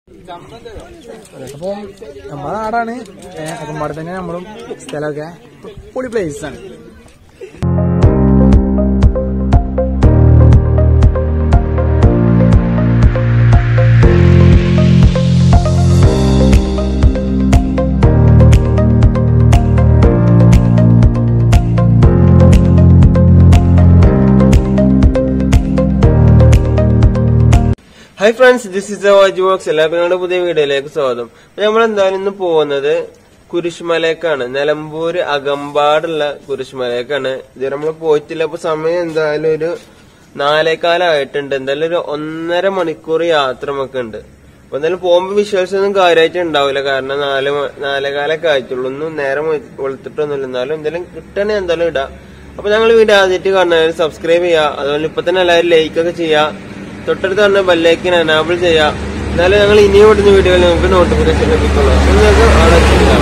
അപ്പൊ നമ്മളെ നാടാണ് അകമ്പാട് തന്നെ നമ്മളും സ്ഥലമൊക്കെ പൊളി പ്ലേസ് ആണ് ഹായ് ഫ്രണ്ട്സ് ദിസ് ഇസ് വാജ് ബോക്സ് എല്ലാവർക്കും ഞങ്ങളുടെ പുതിയ വീഡിയോയിലേക്ക് സ്വാഗതം അപ്പൊ നമ്മൾ എന്തായാലും ഇന്ന് പോകുന്നത് കുരിശുമലയ്ക്കാണ് നിലമ്പൂര് അകമ്പാടുള്ള കുരിശുമലയ്ക്കാണ് ഇത് നമ്മൾ പോയിട്ടില്ല അപ്പൊ സമയം എന്തായാലും ഒരു നാലേകാലമായിട്ടുണ്ട് എന്തായാലും ഒരു ഒന്നര മണിക്കൂർ യാത്ര നമുക്ക് ഉണ്ട് അപ്പൊ എന്തായാലും പോകുമ്പോ വിശ്വാസം ഒന്നും കാര്യമായിട്ട് ഉണ്ടാവില്ല കാരണം നാല് മ- നാലേകാലൊക്കെ ആയിട്ടുള്ളൂ ഒന്നും നേരം വെളുത്തിട്ടൊന്നുമില്ല എന്നാലും എന്തായാലും കിട്ടണേ എന്തായാലും ഇടാം അപ്പൊ ഞങ്ങൾ വീഡിയോ ആദ്യമായിട്ട് കാണുന്നവർ സബ്സ്ക്രൈബ് ചെയ്യുക അതുപോലെ ഇപ്പൊ തന്നെ എല്ലാവരും ലൈക്ക് ഒക്കെ ചെയ്യുക തൊട്ടടുത്ത് തന്നെ ബെല്ലൈക്കിന് എനാബിൾ ചെയ്യാം എന്നാലും ഞങ്ങൾ ഇനിയും വിടുന്ന വീഡിയോയിൽ നിങ്ങൾക്ക് നോട്ടിഫിക്കേഷൻ ലഭിക്കുള്ളൂ അപ്പൊ നിങ്ങൾക്ക് അവിടെ ചെയ്യാം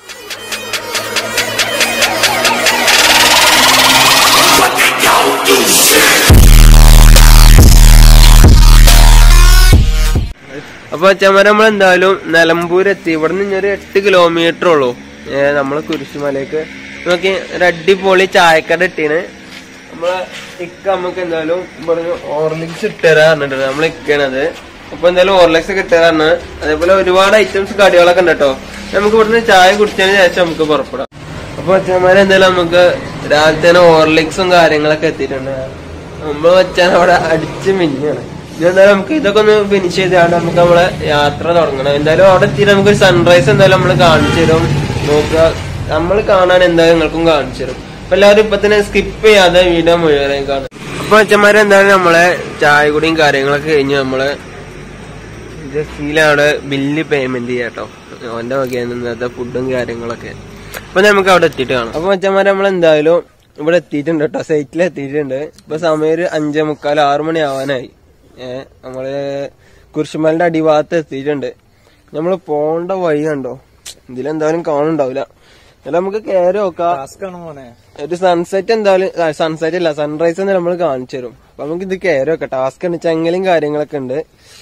അപ്പൊ അച്ഛന്മാരെ നമ്മൾ എന്തായാലും നിലമ്പൂർ എത്തി ഇവിടെ നിന്ന് ഒരു എട്ട് കിലോമീറ്റർ ഉള്ളൂ ഏഹ് നമ്മളെ കുരിശുമലയ്ക്ക് നോക്കി ഒരു അടിപൊളി ചായക്കട ഇട്ടീന് നമ്മളെ ഇക്ക നമുക്ക് എന്തായാലും പറഞ്ഞു ഓർലിക്സ് ഇട്ടുതരാ പറഞ്ഞിട്ടുണ്ട് നമ്മൾ ഇക്കണത് അപ്പൊ എന്തായാലും ഓർലിക്സ് ഒക്കെ ഇട്ടുതരാണ് അതേപോലെ ഒരുപാട് ഐറ്റംസ് കടികളൊക്കെ ഉണ്ട് കേട്ടോ നമുക്ക് ഇവിടുന്ന് ചായ കുടിച്ചതിന് ശേഷം നമുക്ക് പുറപ്പെടാം അപ്പൊ അച്ഛന്മാരെ എന്തായാലും നമുക്ക് രാവിലെ തന്നെ ഓർലിക്സും കാര്യങ്ങളൊക്കെ എത്തിയിട്ടുണ്ട് നമ്മൾ വെച്ചാൽ അവിടെ അടിച്ച് മിന്നാണ് ഇനി എന്തായാലും നമുക്ക് ഇതൊക്കെ ഒന്ന് ഫിനിഷ് ചെയ്താണ് നമുക്ക് നമ്മളെ യാത്ര തുടങ്ങണം എന്തായാലും അവിടെ എത്തിയിട്ട് നമുക്ക് സൺറൈസ് എന്തായാലും നമ്മൾ കാണിച്ചു തരും നോക്കുക നമ്മൾ കാണാൻ എന്തായാലും നിങ്ങൾക്കും കാണിച്ചു തരും അപ്പൊ എല്ലാവരും ഇപ്പൊ തന്നെ സ്കിപ്പ് ചെയ്യാതെ വീഡിയോ മുഴുവൻ കാണും അപ്പൊ അച്ഛന്മാരെ എന്തായാലും നമ്മളെ ചായ കുടിയും കാര്യങ്ങളൊക്കെ കഴിഞ്ഞ് നമ്മള് ജസീല അവിടെ ബില്ല് പേയ്മെന്റ് ചെയ്യാട്ടോ ഓന്റെ വകയാണ് ഇന്നത്തെ ഫുഡും കാര്യങ്ങളൊക്കെ അപ്പൊ നമുക്ക് അവിടെ എത്തിയിട്ട് കാണാം അപ്പൊ അച്ഛന്മാരെ നമ്മൾ എന്തായാലും ഇവിടെ എത്തിയിട്ടുണ്ട് കേട്ടോ സൈറ്റിൽ എത്തിയിട്ടുണ്ട് ഇപ്പൊ സമയം ഒരു അഞ്ചേ മുക്കാൽ ആറു മണി ആവാനായി ഏഹ് നമ്മള് കുരിശുമലിന്റെ അടിഭാഗത്ത് എത്തിയിട്ടുണ്ട് നമ്മള് പോണ്ട വഴി കണ്ടോ ഇതിലെന്തായാലും കാണുണ്ടാവില്ല എന്നാലും നമുക്ക് കയറി നോക്കാം ടാസ്ക് ആണ് മോനെ ഒരു സൺസെറ്റ് എന്തായാലും സൺസെറ്റ് അല്ല സൺറൈസ് എന്തായാലും നമ്മൾ കാണിച്ചു തരും അപ്പൊ നമുക്ക് ഇത് കയറി വെക്കാം ടാസ്ക് ഉണ്ട് ചെങ്ങലും കാര്യങ്ങളൊക്കെ ഉണ്ട്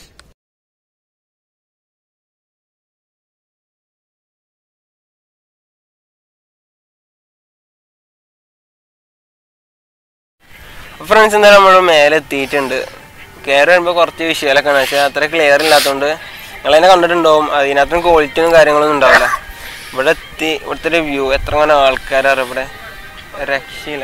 ഫ്രണ്ട്സ് എന്തായാലും നമ്മൾ മേലെ എത്തിയിട്ടുണ്ട് കയറി വരുമ്പോൾ കുറച്ച് വിഷയമൊക്കെ ആണ് പക്ഷെ അത്ര ക്ലിയർ ഇല്ലാത്തതുകൊണ്ട് നിങ്ങൾ തന്നെ കണ്ടിട്ടുണ്ടാവും അതിനകത്തും ക്വാളിറ്റിയും കാര്യങ്ങളൊന്നും ഉണ്ടാവില്ല ഇവിടെ എത്തി ഇവിടുത്തെ ഒരു വ്യൂ എത്ര അങ്ങനെ ആൾക്കാരാണ് ഇവിടെ രക്ഷയില്ല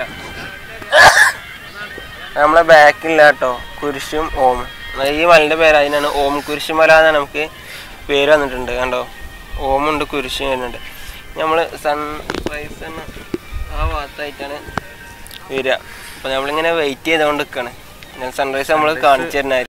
നമ്മളെ ബാക്കില്ല കേട്ടോ കുരിശും ഓം ഈ മലന്റെ പേര് അതിനാണ് ഓം കുരിശുമല എന്നാണ് നമുക്ക് പേര് വന്നിട്ടുണ്ട് കണ്ടോ ഓമുണ്ട് കുരിശും വരുന്നുണ്ട് നമ്മൾ സൺറൈസ് തന്നെ ആ ഭാഗത്തായിട്ടാണ് വരിക അപ്പൊ നമ്മളിങ്ങനെ വെയിറ്റ് ചെയ്തുകൊണ്ട് നിൽക്കാണ് സൺറൈസ് നമ്മൾ കാണിച്ചു തരുന്നതായിരിക്കും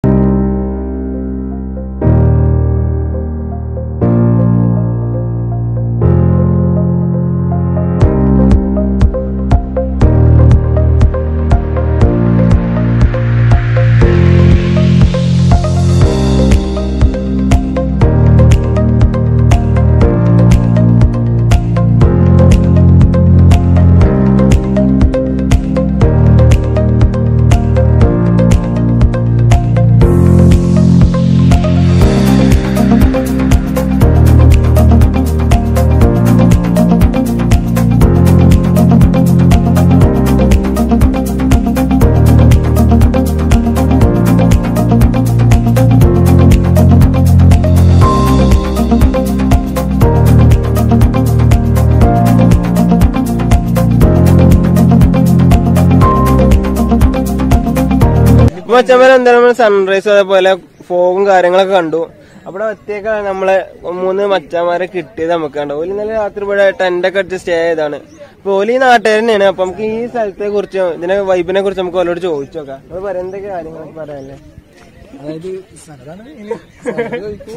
മച്ചമ്മ എന്തായാലും നമ്മൾ സൺറൈസ് അതേപോലെ ഫോഗും കാര്യങ്ങളൊക്കെ കണ്ടു അവിടെ എത്തിയൊക്കെ നമ്മളെ മൂന്ന് മച്ചന്മാരെ കിട്ടിയത് നമുക്ക് കണ്ടു ഓല് ഇന്നലെ രാത്രി ഇവിടെ ടെന്റ് ഒക്കെ അടിച്ച് സ്റ്റേ ചെയ്താണ് അപ്പൊ ഓല് ഈ നാട്ടുകാർ തന്നെയാണ് അപ്പൊ നമുക്ക് ഈ സ്ഥലത്തെ കുറിച്ച് ഇതിനെ വൈബിനെ കുറിച്ച് നമുക്ക് ഓലോട് ചോദിച്ചു നോക്കാം അത് പറയാം എന്തൊക്കെ കാര്യങ്ങളൊക്കെ പറയാല്ലേ അതായത് സ്ഥലതാണ് ഇനി സ്ഥലം ചോദിക്കൂ.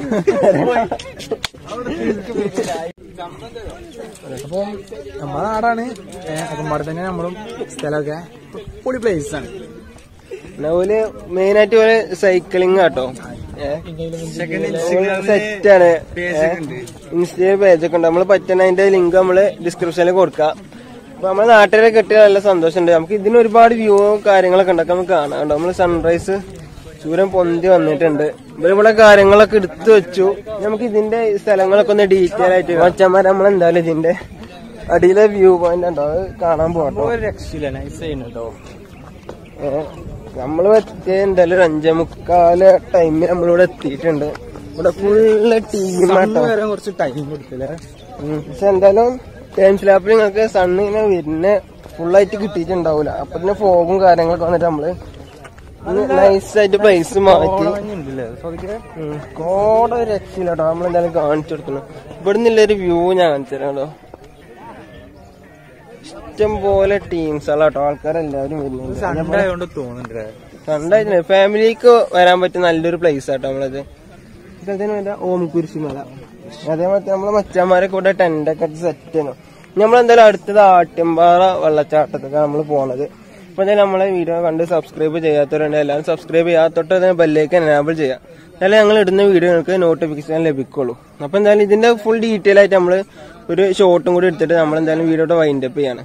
അപ്പൊ നമ്മളെ നാടാണ് അകമ്പാട് തന്നെ നമ്മളും സ്ഥലമൊക്കെ പൊളി പ്ലേസ് ആണ് പിന്നെ ഓല് മെയിൻ ആയിട്ട് ഓല് സൈക്ലിംഗ് കേട്ടോ സെറ്റാണ് ഇൻസ്റ്റയിൽ പേജൊക്കെ ഉണ്ട് നമ്മള് പറ്റുന്ന അതിന്റെ ലിങ്ക് നമ്മള് ഡിസ്ക്രിപ്ഷനിൽ കൊടുക്കാം അപ്പൊ നമ്മളെ നാട്ടിലെ കെട്ടിയ നല്ല സന്തോഷമുണ്ട് നമുക്ക് ഇതിന് ഒരുപാട് വ്യൂ കാര്യങ്ങളൊക്കെ ഉണ്ടാക്കാം നമുക്ക് കാണാം കേട്ടോ നമ്മള് സൺറൈസ് സൂര്യൻ പൊന്തി വന്നിട്ടുണ്ട് ഇവരിവിടെ കാര്യങ്ങളൊക്കെ എടുത്തു വെച്ചു നമുക്ക് ഇതിന്റെ സ്ഥലങ്ങളൊക്കെ ഒന്ന് ഡീറ്റെയിൽ ആയിട്ട് മച്ചന്മാർ നമ്മൾ എന്തായാലും ഇതിന്റെ അടിയിലെ വ്യൂ പോയിന്റ് ഉണ്ടോ അത് കാണാൻ പോകട്ടോ ഒരു രക്ഷയില്ല നൈസ് ചെയ്യുന്നുണ്ടോ ഏഹ് നമ്മള് എത്തിയ എന്തായാലും ഒരു അഞ്ചേ മുക്കാല് ടൈമിൽ നമ്മളിവിടെ എത്തിയിട്ടുണ്ട് ഇവിടെ ഫുള്ള് ടീമാട്ടോ വരാൻ കുറച്ച് ടൈം കൊടുത്തില്ലേ ഉം. പക്ഷെ എന്തായാലും ടൈം സ്ലാപ്പിൽ നിങ്ങൾക്ക് സണ്ണ് ഇങ്ങനെ വരുന്ന ഫുള്ളായിട്ട് കിട്ടിയിട്ടുണ്ടാവൂല അപ്പൊ തന്നെ ഫോഗും കാര്യങ്ങളൊക്കെ വന്നിട്ട് നമ്മള് നൈസായിട്ട് പ്ലേസ് മാറ്റി ഉണ്ടല്ലേ ശ്രദ്ധിക്കേ ഉം. കോട ഒരു രക്ഷയില്ല കേട്ടോ നമ്മളെന്തായാലും കാണിച്ചു കൊടുക്കണം ഇവിടെ നിന്നുള്ളൊരു വ്യൂ ഞാൻ കാണിച്ചു തരാം കേട്ടോ ഇഷ്ടം പോലെ ടീംസുകളാ കേട്ടോ ആൾക്കാരെല്ലാവരും വരുന്നുണ്ട് സൺഡേ ആയതുകൊണ്ട് തോന്നുന്നുണ്ട് കണ്ടായിട്ടില്ല ഫാമിലിക്ക് വരാൻ പറ്റിയ നല്ലൊരു പ്ലേസ് ആട്ടോ നമ്മളത് ഇതതിന് വല്ല ഓംകുരിശിമല അതേമാതിരി നമ്മളെ മച്ചാന്മാരൊക്കെ ഇവിടെ ടെന്റ് ഒക്കെ സെറ്റ് ചെയ്യണം നമ്മളെന്തായാലും അടുത്തത് ആട്ടിയമ്പാറ വെള്ളച്ചാട്ടത്തൊക്കെ നമ്മൾ പോണത് അപ്പൊ എന്തായാലും നമ്മളെ വീഡിയോ കണ്ട് സബ്സ്ക്രൈബ് ചെയ്യാത്തവരുണ്ട് എല്ലാവരും സബ്സ്ക്രൈബ് ചെയ്യാ തൊട്ട് ബെല്ലേക്ക് എനാബിൾ ചെയ്യാം എന്നാലും ഞങ്ങൾ ഇടുന്ന വീഡിയോ നിങ്ങൾക്ക് നോട്ടിഫിക്കേഷൻ ലഭിക്കുള്ളൂ അപ്പൊ എന്തായാലും ഇതിന്റെ ഫുൾ ഡീറ്റെയിൽ ആയിട്ട് നമ്മൾ ഒരു ഷോട്ടും കൂടി എടുത്തിട്ട് നമ്മൾ എന്തായാലും വീഡിയോയുടെ വൈൻഡപ്പ് ചെയ്യാണ്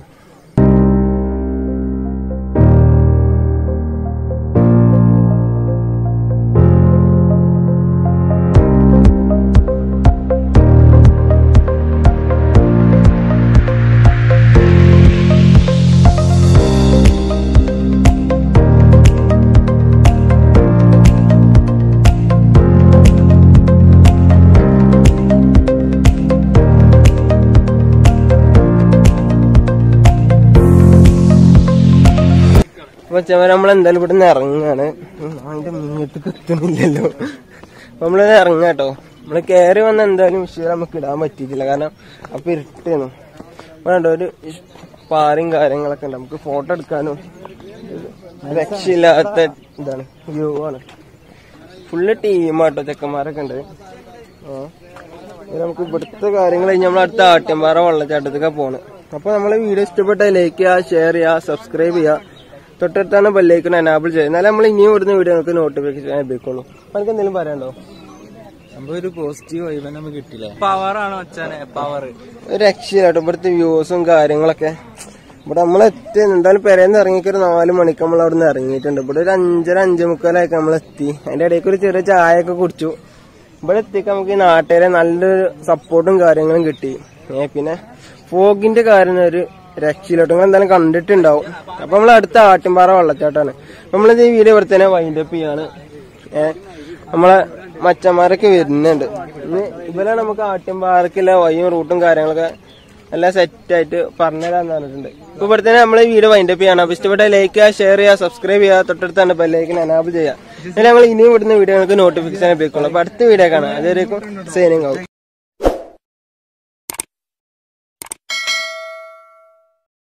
അപ്പൊ ചെവ നമ്മളെന്തായാലും ഇവിടെ നിന്ന് ഇറങ്ങാണ് ഉം, അതിന്റെ മുന്നത്ത് എത്തുന്നില്ലല്ലോ അപ്പൊ നമ്മളിത് ഇറങ്ങാട്ടോ നമ്മള് കയറി വന്ന എന്തായാലും വിഷയം നമുക്ക് ഇടാൻ പറ്റിയിട്ടില്ല കാരണം അപ്പൊ ഇരുട്ടായിരുന്നു വേണ്ട ഒരു ഇഷ്- പാറയും കാര്യങ്ങളൊക്കെ ഉണ്ട് നമുക്ക് ഫോട്ടോ എടുക്കാനും ഒരു രക്ഷയില്ലാത്ത ഇതാണ് വ്യൂ ആണ് ഫുള്ള് ടീമാട്ടോ ചെക്കന്മാരൊക്കെ ഉണ്ട് ആ ഇത് നമുക്ക് ഇവിടുത്തെ കാര്യങ്ങൾ കഴിഞ്ഞ് നമ്മൾ അടുത്ത ആട്ടിയമ്പാറ വെള്ളച്ചാട്ടത്തേക്കാണ് പോണ് അപ്പൊ നമ്മളെ വീഡിയോ ഇഷ്ടപ്പെട്ട ലൈക്ക് ചെയ്യുക ഷെയർ ചെയ്യുക സബ്സ്ക്രൈബ് ചെയ്യുക തൊട്ടടുത്താണ് ബെല്ലൈക്കൺ എനാബിൾ ചെയ്യുക എന്നാലും നമ്മൾ ഇനിയും ഇവിടുന്ന് വീഡിയോ നമുക്ക് നോട്ടിഫിക്കേഷൻ ലഭിക്കുള്ളൂ അപ്പൊ എനിക്ക് എന്തെങ്കിലും പറയാനുണ്ടോ നമുക്ക് ഒരു പോസിറ്റീവ് വൈബ് നമുക്ക് കിട്ടില്ല പവറാണ് മച്ചാനെ പവർ ഒരു രക്ഷയിലാട്ടോ ഇവിടുത്തെ വ്യൂസും കാര്യങ്ങളൊക്കെ ഇവിടെ നമ്മൾ എത്തി എന്തായാലും പെരേന്ന് ഇറങ്ങിക്ക് ഒരു നാല് മണിക്ക് നമ്മൾ അവിടെ നിന്ന് ഇറങ്ങിയിട്ടുണ്ട് ഇവിടെ ഒരു അഞ്ചര അഞ്ചേ മുക്കാലായിട്ട് നമ്മൾ എത്തി അതിന്റെ ഇടയ്ക്ക് ഒരു ചെറിയ ചായ ഒക്കെ കുടിച്ചു ഇവിടെ എത്തിക്കാൻ നമുക്ക് ഈ നാട്ടുകാരെ നല്ലൊരു സപ്പോർട്ടും കാര്യങ്ങളും കിട്ടി ഏ പിന്നെ ഫോഗിന്റെ കാര്യം ഒരു രക്ഷയിലോട്ട് നിങ്ങൾ എന്തായാലും കണ്ടിട്ടുണ്ടാവും അപ്പൊ നമ്മൾ അടുത്ത ആട്ടിൻപാറ വെള്ളച്ചാട്ടാണ് നമ്മളിത് ഈ വീഡിയോ ഇവിടെ തന്നെ വൈൻഡപ്പ് ചെയ്യാണ് ഏഹ് നമ്മളെ മച്ചന്മാരൊക്കെ വരുന്നുണ്ട് ഇനി ഇവരെ നമുക്ക് ആട്ടിൻപാറക്കില്ല വഴിയും റൂട്ടും കാര്യങ്ങളൊക്കെ എല്ലാം സെറ്റ് ആയിട്ട് പറഞ്ഞുതരാന്ന് പറഞ്ഞിട്ടുണ്ട് ഇപ്പൊ ഇവിടെ തന്നെ നമ്മളെ വീഡിയോ വൈൻഡപ്പ് ചെയ്യണം അപ്പൊ ഇഷ്ടപ്പെട്ട ലൈക്ക് ചെയ്യുക ഷെയർ ചെയ്യുക സബ്സ്ക്രൈബ് ചെയ്യുക തൊട്ടടുത്താണ് ബെല്ലൈക്കിന് എനാബിൾ ചെയ്യുക എന്നാൽ ഞങ്ങൾ ഇനിയും ഇവിടുന്ന് വീഡിയോ നിങ്ങൾക്ക് നോട്ടിഫിക്കേഷൻ ലഭിക്കുള്ളൂ അപ്പൊ അടുത്ത വീഡിയോ കാണാം അതുവരേക്കും സേനിങ് ആവും